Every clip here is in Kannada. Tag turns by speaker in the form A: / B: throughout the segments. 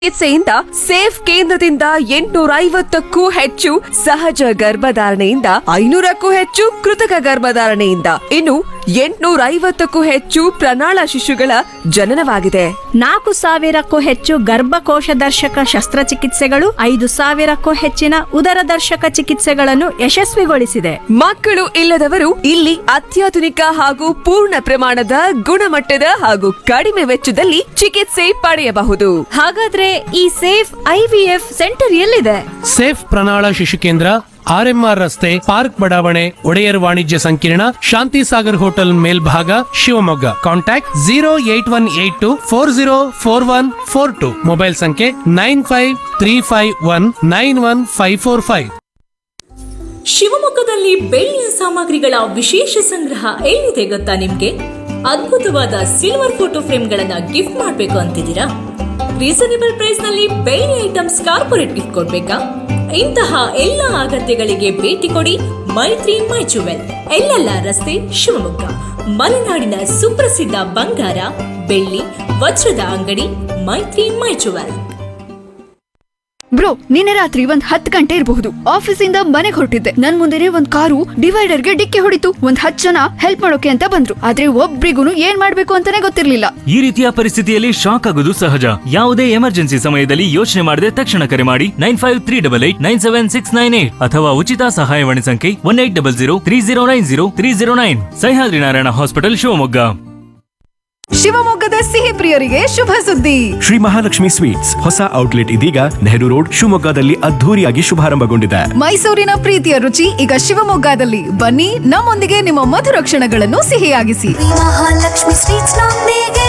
A: ಚಿಕಿತ್ಸೆಯಿಂದ ಸೇಫ್ ಕೇಂದ್ರದಿಂದ ಎಂಟುನೂರ ಐವತ್ತಕ್ಕೂ ಹೆಚ್ಚು ಸಹಜ ಗರ್ಭಧಾರಣೆಯಿಂದ ಐನೂರಕ್ಕೂ ಹೆಚ್ಚು ಕೃತಕ ಗರ್ಭಧಾರಣೆಯಿಂದ ಇನ್ನು ಎಂಟುನೂರ ಐವತ್ತಕ್ಕೂ ಹೆಚ್ಚು ಪ್ರಣಾಳ ಶಿಶುಗಳ ಜನನವಾಗಿದೆ
B: ನಾಲ್ಕು ಸಾವಿರಕ್ಕೂ ಹೆಚ್ಚು ಗರ್ಭಕೋಶ ದರ್ಶಕ ಶಸ್ತ್ರಚಿಕಿತ್ಸೆಗಳು ಐದು ಸಾವಿರಕ್ಕೂ ಹೆಚ್ಚಿನ ಉದರ ದರ್ಶಕ ಚಿಕಿತ್ಸೆಗಳನ್ನು ಯಶಸ್ವಿಗೊಳಿಸಿದೆ
A: ಮಕ್ಕಳು ಇಲ್ಲದವರು ಇಲ್ಲಿ ಅತ್ಯಾಧುನಿಕ ಹಾಗೂ ಪೂರ್ಣ ಪ್ರಮಾಣದ ಗುಣಮಟ್ಟದ ಹಾಗೂ ಕಡಿಮೆ ವೆಚ್ಚದಲ್ಲಿ ಚಿಕಿತ್ಸೆ ಪಡೆಯಬಹುದು
B: ಹಾಗಾದ್ರೆ ಈ ಸೇಫ್ ಐವಿಎಫ್ ಸೆಂಟರ್ ಎಲ್ಲಿದೆ
C: ಸೇಫ್ ಪ್ರಣಾಳ ಶಿಶು ಕೇಂದ್ರ ಆರ್ಎಂಆರ್ ರಸ್ತೆ ಪಾರ್ಕ್ ಬಡಾವಣೆ ಒಡೆಯರ್ ವಾಣಿಜ್ಯ ಸಂಕೀರ್ಣ ಶಾಂತಿ ಸಾಗರ್ ಹೋಟೆಲ್ ಮೇಲ್ಭಾಗ Shivamogga contact zero eight one eight two four zero four one four two mobile ಸಂಖ್ಯೆ nine five three five one nine one five four five
D: ಶಿವಮೊಗ್ಗದಲ್ಲಿ ಬೆಳ್ಳಿಯ ಸಾಮಗ್ರಿಗಳ ವಿಶೇಷ ಸಂಗ್ರಹ ಎಲ್ಲಿದೆ ಗೊತ್ತಾ ನಿಮ್ಗೆ ಅದ್ಭುತವಾದ ಸಿಲ್ವರ್ ಫೋಟೋ ಫ್ರೇಮ್ಗಳನ್ನ ಗಿಫ್ಟ್ ಮಾಡ್ಬೇಕು ಅಂತಿದ್ದೀರಾ ರೀಸನೇಬಲ್ ಪ್ರೈಸ್ ನಲ್ಲಿ ಬೆಳ್ಳಿ ಐಟಮ್ಸ್ ಕಾರ್ಪೊರೇಟ್ ಗಿಫ್ಟ್ ಕೊಡ್ಬೇಕಾ ಇಂತಹ ಎಲ್ಲ ಅಗತ್ಯಗಳಿಗೆ ಭೇಟಿ ಕೊಡಿ ಮೈತ್ರಿ ಮೈ ಜುವೆಲ್ ಎಲ್ಲೆಲ್ಲ ರಸ್ತೆ ಶಿವಮೊಗ್ಗ ಮಲೆನಾಡಿನ ಸುಪ್ರಸಿದ್ಧ ಬಂಗಾರ ಬೆಳ್ಳಿ ವಜ್ರದ ಅಂಗಡಿ ಮೈತ್ರಿ ಮೈ ಜುವೆಲ್
E: ಬ್ರೋ ನಿನ್ನೆ ರಾತ್ರಿ ಒಂದ್ ಹತ್ತು ಗಂಟೆ ಇರಬಹುದು ಆಫೀಸಿಂದ ಮನೆಗೆ ಹೊರಟಿದ್ದೆ ನನ್ ಮುಂದೆನೆ ಒಂದ್ ಕಾರು ಡಿವೈಡರ್ಗೆ ಡಿಕ್ಕಿ ಹೊಡಿತು ಒಂದ್ ಹತ್ತು ಜನ ಹೆಲ್ಪ್ ಮಾಡೋಕೆ ಅಂತ ಬಂದ್ರು ಆದ್ರೆ ಒಬ್ರಿಗೂ ಏನ್ ಮಾಡ್ಬೇಕು ಅಂತಾನೆ ಗೊತ್ತಿರ್ಲಿಲ್ಲ
F: ಈ ರೀತಿಯ ಪರಿಸ್ಥಿತಿಯಲ್ಲಿ ಶಾಕ್ ಆಗೋದು ಸಹಜ ಯಾವುದೇ ಎಮರ್ಜೆನ್ಸಿ ಸಮಯದಲ್ಲಿ ಯೋಚನೆ ಮಾಡದೆ ತಕ್ಷಣ ಕರೆ ಮಾಡಿ nine five three double eight nine seven six nine eight ಅಥವಾ ಉಚಿತ ಸಹಾಯವಾಣಿ ಸಂಖ್ಯೆ one eight double zero three zero nine zero three zero nine Sahyadri Narayana hospital Shivamogga
E: ಶಿವಮೊಗ್ಗದ ಸಿಹಿ ಪ್ರಿಯರಿಗೆ ಶುಭ ಸುದ್ದಿ
G: ಶ್ರೀ ಮಹಾಲಕ್ಷ್ಮಿ ಸ್ವೀಟ್ಸ್ ಹೊಸ ಔಟ್ಲೆಟ್ ಇದೀಗ ನೆಹರು ರೋಡ್ ಶಿವಮೊಗ್ಗದಲ್ಲಿ ಅದ್ಧೂರಿಯಾಗಿ ಶುಭಾರಂಭಗೊಂಡಿದೆ
E: ಮೈಸೂರಿನ ಪ್ರೀತಿಯ ರುಚಿ ಈಗ ಶಿವಮೊಗ್ಗದಲ್ಲಿ ಬನ್ನಿ ನಮ್ಮೊಂದಿಗೆ ನಿಮ್ಮ ಮಧುರ ಕ್ಷಣಗಳನ್ನು ಸಿಹಿಯಾಗಿಸಿ
H: ಮಹಾಲಕ್ಷ್ಮಿ ಸ್ವೀಟ್ಸ್ ನೊಂದಿಗೆ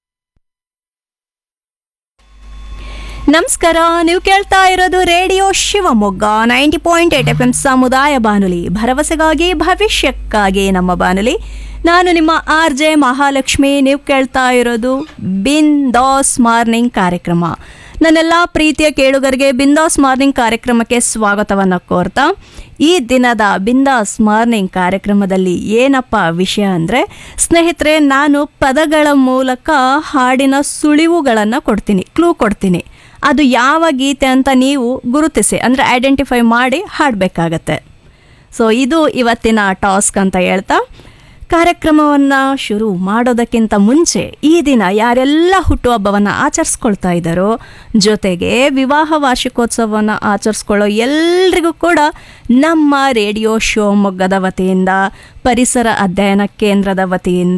B: ನಮಸ್ಕಾರ ನೀವು ಕೇಳ್ತಾ ಇರೋದು radio Shivamogga ninety point eight F M ಸಮುದಾಯ ಬಾನುಲಿ ಭರವಸೆಗಾಗಿ ಭವಿಷ್ಯಕ್ಕಾಗಿ ನಮ್ಮ ಬಾನುಲಿ ನಾನು ನಿಮ್ಮ ಆರ್ ಜೆ ಮಹಾಲಕ್ಷ್ಮಿ ನೀವು ಕೇಳ್ತಾ ಇರೋದು ಬಿಂದಾಸ್ ಮಾರ್ನಿಂಗ್ ಕಾರ್ಯಕ್ರಮ ನನ್ನೆಲ್ಲ ಪ್ರೀತಿಯ ಕೇಳುಗರಿಗೆ ಬಿಂದಾಸ್ ಮಾರ್ನಿಂಗ್ ಕಾರ್ಯಕ್ರಮಕ್ಕೆ ಸ್ವಾಗತವನ್ನು ಕೋರ್ತಾ ಈ ದಿನದ ಬಿಂದಾಸ್ ಮಾರ್ನಿಂಗ್ ಕಾರ್ಯಕ್ರಮದಲ್ಲಿ ಏನಪ್ಪ ವಿಷಯ ಅಂದರೆ ಸ್ನೇಹಿತರೆ ನಾನು ಪದಗಳ ಮೂಲಕ ಹಾಡಿನ ಸುಳಿವುಗಳನ್ನು ಕೊಡ್ತೀನಿ ಕ್ಲೂ ಕೊಡ್ತೀನಿ ಅದು ಯಾವ ಗೀತೆ ಅಂತ ನೀವು ಗುರುತಿಸಿ ಅಂದರೆ ಐಡೆಂಟಿಫೈ ಮಾಡಿ ಹಾಡಬೇಕಾಗತ್ತೆ ಸೊ ಇದು ಇವತ್ತಿನ ಟಾಸ್ಕ್ ಅಂತ ಹೇಳ್ತಾ ಕಾರ್ಯಕ್ರಮವನ್ನು ಶುರು ಮಾಡೋದಕ್ಕಿಂತ ಮುಂಚೆ ಈ ದಿನ ಯಾರೆಲ್ಲ ಹುಟ್ಟುಹಬ್ಬವನ್ನು ಆಚರಿಸ್ಕೊಳ್ತಾ ಇದ್ದಾರೋ ಜೊತೆಗೆ ವಿವಾಹ ವಾರ್ಷಿಕೋತ್ಸವವನ್ನು ಆಚರಿಸ್ಕೊಳ್ಳೋ ಎಲ್ರಿಗೂ ಕೂಡ ನಮ್ಮ ರೇಡಿಯೋ ಶಿವಮೊಗ್ಗದ ವತಿಯಿಂದ ಪರಿಸರ ಅಧ್ಯಯನ ಕೇಂದ್ರದ ವತಿಯಿಂದ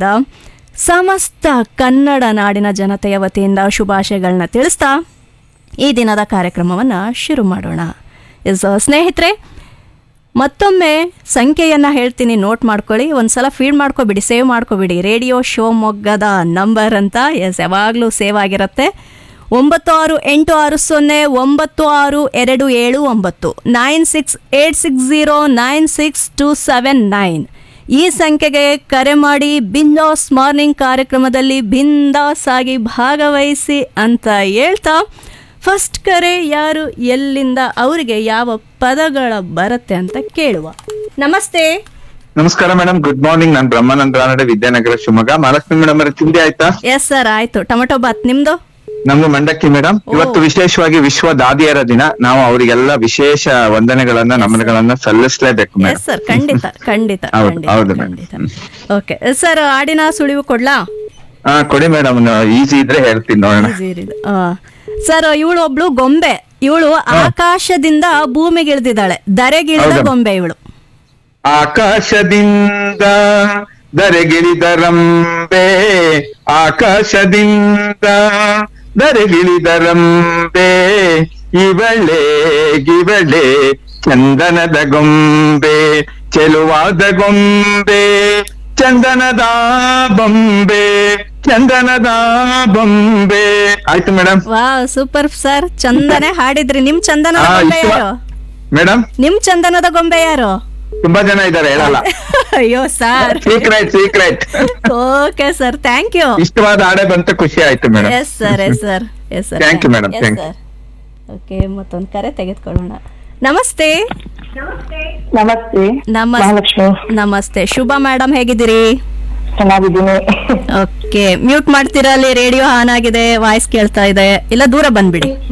B: ಸಮಸ್ತ ಕನ್ನಡ ನಾಡಿನ ಜನತೆಯ ವತಿಯಿಂದ ಶುಭಾಶಯಗಳನ್ನ ತಿಳಿಸ್ತಾ ಈ ದಿನದ ಕಾರ್ಯಕ್ರಮವನ್ನು ಶುರು ಮಾಡೋಣ ಎಸ್ ಸ್ನೇಹಿತರೆ ಮತ್ತೊಮ್ಮೆ ಸಂಖ್ಯೆಯನ್ನು ಹೇಳ್ತೀನಿ ನೋಟ್ ಮಾಡ್ಕೊಳ್ಳಿ ಒಂದ್ಸಲ ಫೀಡ್ ಮಾಡ್ಕೊಬಿಡಿ ಸೇವ್ ಮಾಡ್ಕೊಬಿಡಿ ರೇಡಿಯೋ ಶಿವಮೊಗ್ಗದ ನಂಬರ್ ಅಂತ ಎಸ್ ಯಾವಾಗಲೂ ಸೇವ್ ಆಗಿರುತ್ತೆ ಒಂಬತ್ತು ಆರು ಎಂಟು ಆರು ಸೊನ್ನೆ ಒಂಬತ್ತು ಆರು ಎರಡು ಏಳು ಒಂಬತ್ತು nine six eight six zero nine six two seven nine ಈ ಸಂಖ್ಯೆಗೆ ಕರೆ ಮಾಡಿ ಬಿಂದಾಸ್ ಮಾರ್ನಿಂಗ್ ಕಾರ್ಯಕ್ರಮದಲ್ಲಿ ಬಿಂದಾಸ್ ಆಗಿ ಭಾಗವಹಿಸಿ ಅಂತ ಹೇಳ್ತಾ ಫಸ್ಟ್ ಕರೆ ಯಾರು ಎಲ್ಲಿಂದ ಅವರಿಗೆ ಯಾವ ಪದಗಳ ಬರುತ್ತೆ ಅಂತ ಕೇಳುವ ನಮಸ್ತೆ
I: ನಮಸ್ಕಾರ ಮೇಡಮ್ ಗುಡ್ ಮಾರ್ನಿಂಗ್ ನಾನು ಬ್ರಹ್ಮಾನಂದ ರಾನಡೆ ವಿದ್ಯಾನಗರ ಶಿವಮೊಗ್ಗ ಮಹಾಲಕ್ಷ್ಮಿ ಮೇಡಮ್ ಅವರ ತಿಂಡಿ ಆಯ್ತಾ
B: ಎಸ್ ಸರ್ ಆಯ್ತು ಟೊಮೆಟೊ ಬಾತ್ ನಿಮ್ದು
I: ನಮ್ದು ಮಂಡಕ್ಕಿ ಮೇಡಮ್ ಇವತ್ತು ವಿಶೇಷವಾಗಿ ವಿಶ್ವ ದಾದಿಯರ ದಿನ ನಾವು ಅವರಿಗೆಲ್ಲ ವಿಶೇಷ ವಂದನೆಗಳನ್ನ ನಮನಗಳನ್ನ ಸಲ್ಲಿಸಲೇಬೇಕು
B: ಎಸ್
I: ಮೇಡಮ್
B: ಸರ್ ಖಂಡಿತ ಖಂಡಿತ
I: ಹೌದು,
B: ಖಂಡಿತ
I: ಹೌದು
B: ಖಂಡಿತ ಓಕೆ ಸರ್ ಆಡಿನ ಸುಳಿವು ಕೊಡ್ಲಾ
I: ಹಾ ಕೊಡಿ ಮೇಡಮ್ ಈಸಿ ಇದ್ರೆ ಹೇಳ್ತೀನಿ ನೋಡೋಣ
B: ಸರ್ ಇವಳು ಒಬ್ಳು ಗೊಂಬೆ ಇವಳು ಆಕಾಶದಿಂದ ಭೂಮಿಗೆ ಇಳಿದಿದ್ದಾಳೆ ಧರೆಗಿಳಿದ
I: ಹೌದಾ?
B: ಗೊಂಬೆ ಇವಳು
I: ಆಕಾಶದಿಂದ ದರೆಗಿಳಿದರಂಬೆ ಆಕಾಶದಿಂದ ದರೆಗಿಳಿದರಂಬೆ ಇವಳೆ ಗಿವಳೆ ಚಂದನದ ಗೊಂಬೆ ಚೆಲುವಾದ ಗೊಂಬೆ ಚಂದನದ ಬೊಂಬೆ ಚಂದನದ ಬೊಂಬೆ ಆಯ್ತು ಮೇಡಮ್
B: ವಾ ಸೂಪರ್ ಸರ್ ಚಂದನೆ ಹಾಡಿದ್ರಿ ನಿಮ್ ಚಂದನದ ಗೊಂಬೆ ಯಾರು
I: ಮೇಡಮ್
B: ನಿಮ್ ಚಂದನದ ಗೊಂಬೆ ಯಾರು
I: ತುಂಬಾ ಜನ ಇದ್ದಾರೆ ಹೇಳಲ್ಲ
B: ಅಯ್ಯೋ sir
I: secret secret
B: okay sir thank you
I: ಇಷ್ಟವಾದ ಹಾಡೆ ಬಂತು ಖುಷಿ ಆಯ್ತು madam
B: yes sir yes sir yes sir
I: Thank you, madam. Thank you.
B: Okay ಮತ್ತೊಂದು ಕರೆ ತೆಗೆದುಕೊಳ್ಳೋಣ ನಮಸ್ತೆ
J: ನಮಸ್ತೆ
B: ನಮಸ್ತೆ
J: ಮಹಾಲಕ್ಷ್ಮಿ
B: ನಮಸ್ತೆ ಶುಭ ಮೇಡಮ್ ಹೇಗಿದ್ದೀರಿ
J: ಚೆನ್ನಾಗಿದ್ದೀನಿ
B: ಓಕೆ ಮ್ಯೂಟ್ ಮಾಡ್ತೀರಾ ಅಲ್ಲಿ ರೇಡಿಯೋ ಆನ್ ಆಗಿದೆ ವಾಯ್ಸ್ ಕೇಳ್ತಾ ಇದೆ ಇಲ್ಲ ದೂರ ಬಂದ್ಬಿಡಿ